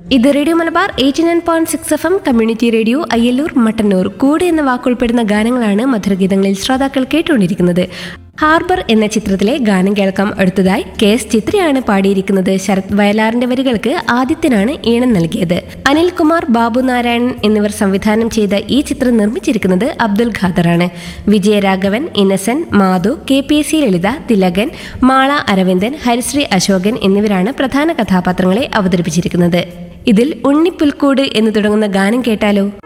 ഇത് radio Malabar eighty nine point six F M community radio Ayyallur Mattannur കൂടെ എന്ന വാക്കുൾപ്പെടുന്ന ഗാനങ്ങളാണ് മധുരഗീതങ്ങളിൽ ശ്രോതാക്കൾ കേട്ടുകൊണ്ടിരിക്കുന്നത് ഹാർബർ എന്ന ചിത്രത്തിലെ ഗാനം കേൾക്കാം അടുത്തതായി കെ എസ് ചിത്രയാണ് പാടിയിരിക്കുന്നത് ശരത് വയലാറിന്റെ വരികൾക്ക് ആദിത്യനാണ് ഈണം നൽകിയത് അനിൽകുമാർ ബാബു നാരായണൻ എന്നിവർ സംവിധാനം ചെയ്ത ഈ ചിത്രം നിർമ്മിച്ചിരിക്കുന്നത് അബ്ദുൽ ഖാദറാണ് Vijayaraghavan Innocent Madhu K P S C Lalitha Thilakan Mala Aravindan Harisree Asokan എന്നിവരാണ് പ്രധാന കഥാപാത്രങ്ങളെ അവതരിപ്പിച്ചിരിക്കുന്നത് ഇതിൽ ഉണ്ണിപ്പുൽക്കൂട് എന്ന് തുടങ്ങുന്ന ഗാനം കേട്ടാലോ